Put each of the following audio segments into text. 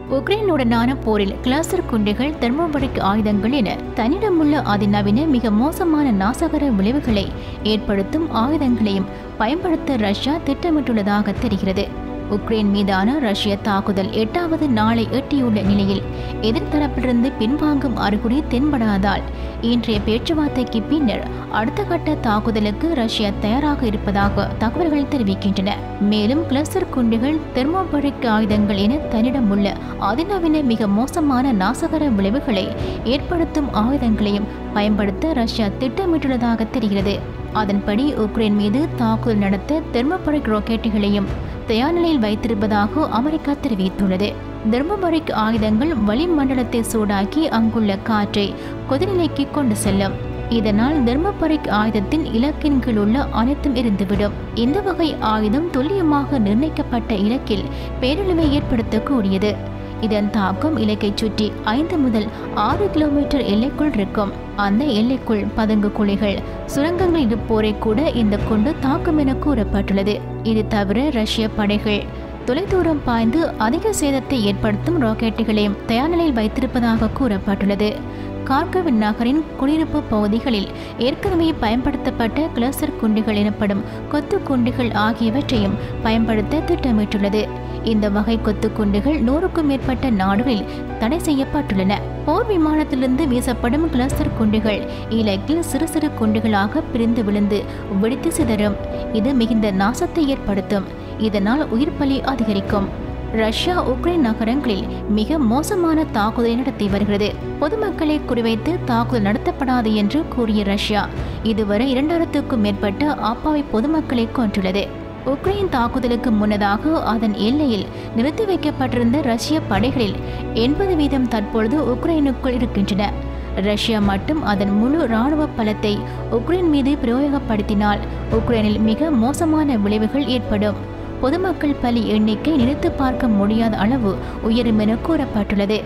உக்ரைனுடனான போரில் கிளாஸ்டர் குண்டுகள் தெர்மோபரிக் ஆயுதங்கள் என தன்னிடமுள்ள அதிநவீன மிக மோசமான நாசகர விளைவுகளை ஏற்படுத்தும் ஆயுதங்களையும் பயன்படுத்த ரஷ்யா திட்டமிட்டுள்ளதாக தெரிகிறது உக்ரைன் மீதான ரஷ்ய தாக்குதல் எட்டாவது நாளை எட்டியுள்ள நிலையில் எதிர்த்தரப்பிலிருந்து பின்வாங்கும் அறிகுறி தென்படாதால் இன்றைய பேச்சுவார்த்தைக்கு பின்னர் அடுத்த கட்ட தாக்குதலுக்கு ரஷ்யா தயாராக இருப்பதாக தகவல்கள் தெரிவிக்கின்றன மேலும் கிளஸ்டர் குண்டுகள் தெர்மோபரிக் ஆயுதங்கள் என தன்னிடம் உள்ள அதிநவீன மிக மோசமான நாசகர விளைவுகளை ஏற்படுத்தும் ஆயுதங்களையும் பயன்படுத்த ரஷ்யா திட்டமிட்டுள்ளதாக தெரிகிறது அதன்படி உக்ரைன் மீது தாக்குதல் நடத்த தெர்மோபரிக் ராக்கெட்டுகளையும் தயார் நிலையில் வைத்திருப்பதாக அமெரிக்கா தெரிவித்துள்ளது தெர்மோபரிக் ஆயுதங்கள் வளிமண்டலத்தை சூடாக்கி அங்குள்ள காற்றை கொதிநிலைக்கு கொண்டு செல்லும் இதனால் தெர்மோபரிக் ஆயுதத்தின் இலக்கின் கீழ் உள்ள அனைத்தும் இருந்துவிடும் இந்த வகை ஆயுதம் துல்லியமாக நிர்ணயிக்கப்பட்ட இலக்கில் பேரழிவை ஏற்படுத்தக்கூடியது இதன் தாக்கம் இலக்கை சுற்றி ஐந்து முதல் ஆறு கிலோமீட்டர் எல்லைக்குள் இருக்கும் அந்த எல்லைக்குள் பதுங்கு குழிகள் சுரங்கங்கள் இருப்போரை கூட இந்த குண்டு தாக்கும் என கூறப்பட்டுள்ளது இது தவிர ரஷ்ய படைகள் தொலைதூரம் பாய்ந்து அதிக சேதத்தை ஏற்படுத்தும் ராக்கெட்டுகளையும் தயார் நிலையில் வைத்திருப்பதாக கூறப்பட்டுள்ளது கார்கவ் நகரின் குடியிருப்பு பகுதிகளில் ஏற்கனவே பயன்படுத்தப்பட்ட கிளஸ்டர் குண்டுகள் எனப்படும் கொத்து குண்டுகள் ஆகியவற்றையும் பயன்படுத்த திட்டமிட்டுள்ளது இந்த வகை கொத்து குண்டுகள் நூறுக்கும் மேற்பட்ட நாடுகளில் தடை செய்யப்பட்டுள்ளன போர் விமானத்திலிருந்து வீசப்படும் கிளஸ்டர் குண்டுகள் இலக்கில் சிறு சிறு குண்டுகளாக பிரிந்து விழுந்து வெடித்து சிதறும் இது மிகுந்த நாசத்தை ஏற்படுத்தும் இதனால் உயிர் பலி அதிகரிக்கும் ரஷ்யா உக்ரைன் நகரங்களில் மிக மோசமான தாக்குதலை நடத்தி வருகிறது பொதுமக்களை குறிவைத்து தாக்குதல் நடத்தப்படாது என்று கூறிய ரஷ்யா இதுவரை இரண்டாயிரத்துக்கும் மேற்பட்ட அப்பாவி பொதுமக்களை கொன்றுள்ளது உக்ரைன் தாக்குதலுக்கு முன்னதாக அதன் எல்லையில் நிறுத்தி வைக்கப்பட்டிருந்த ரஷ்ய படைகளில் எண்பது வீதம் தற்பொழுது உக்ரைனுக்குள் இருக்கின்றன ரஷ்யா மட்டும் அதன் முழு இராணுவ பலத்தை உக்ரைன் மீது பிரயோகப்படுத்தினால் உக்ரைனில் மிக மோசமான விளைவுகள் ஏற்படும் பொதுமக்கள் பலி எண்ணிக்கை நினைத்து பார்க்க முடியாத அளவு உயரும் என கூறப்பட்டுள்ளது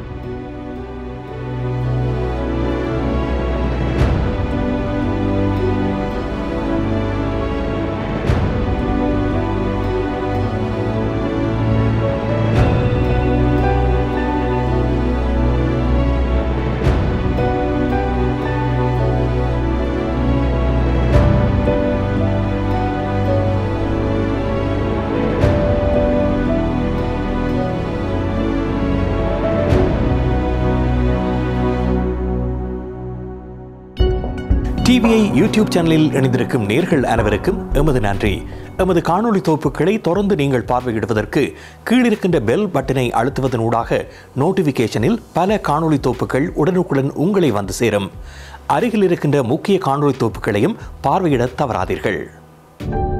டிவிஐ யூடியூப் சேனலில் இணைந்திருக்கும் நேர்கள் அனைவருக்கும் எமது நன்றி எமது காணொளி தொகுப்புகளை தொடர்ந்து நீங்கள் பார்வையிடுவதற்கு கீழிருக்கின்ற பெல் பட்டனை அழுத்துவதனூடாக நோட்டிஃபிகேஷனில் பல காணொளி தொகுப்புகள் உடனுக்குடன் உங்களை வந்து சேரும் அருகில் இருக்கின்ற முக்கிய காணொளி தொகுப்புகளையும் பார்வையிட தவறாதீர்கள்